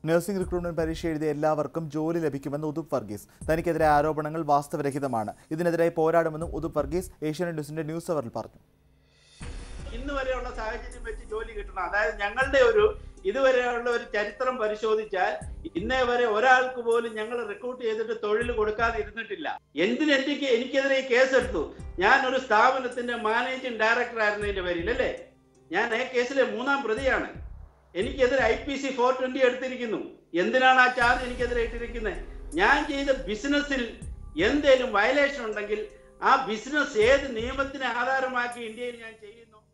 nursing recruitment പരീക്ഷ എഴുതിയ എല്ലാവർക്കും ജോലി ലഭിക്കുമെന്ന് ഉദുപ് വർഗീസ് തനിക്കെതിരെ ആരോപണങ്ങൾ വാസ്തവരഹിതമാണ് ഇതിനെതിരായി പോരാടുമെന്നും ഉദുപ് വർഗീസ് ഏഷ്യാനെറ്റ് ന്യൂസിന്റെ ന്യൂസ് അവറിൽ പറഞ്ഞു ഇന്ന് വരെയുള്ള സാഹചര്യം വെച്ച് ജോലി കിട്ടണം അതായത് ഞങ്ങളുടെ ഒരു ഇതുവരെയുള്ള ഒരു ചരിത്രം പരിശോധിച്ചാൽ ഇന്നേ വരെ ഒരാൾക്ക് പോലും ഞങ്ങൾ റിക്രൂട്ട് ചെയ്തിട്ട് തൊഴിൽ കൊടുക്കാതെ ഇരുന്നിട്ടില്ല എന്തിന് എനിക്ക് എനിക്കെതിരെ ഈ കേസെടുത്തു ഞാൻ ഒരു സ്ഥാപനത്തിന്റെ മാനേജിംഗ് ഡയറക്ടർ ആയിരുന്നതിന്റെ പേരിൽ അല്ലേ ഞാൻ ആ കേസിലെ മൂന്നാം പ്രതിയാണ് എനിക്കെതിരെ I P C four twenty എടുത്തിരിക്കുന്നു എന്തിനാണ് ആ ചാർജ് എനിക്കെതിരെ ഇട്ടിരിക്കുന്നത് ഞാൻ ചെയ്ത ബിസിനസ്സിൽ എന്തേലും വയലേഷൻ ഉണ്ടെങ്കിൽ ആ ബിസിനസ് ഏത് നിയമത്തിനെ ആധാരമാക്കി ഇന്ത്യയിൽ ഞാൻ ചെയ്യുന്നു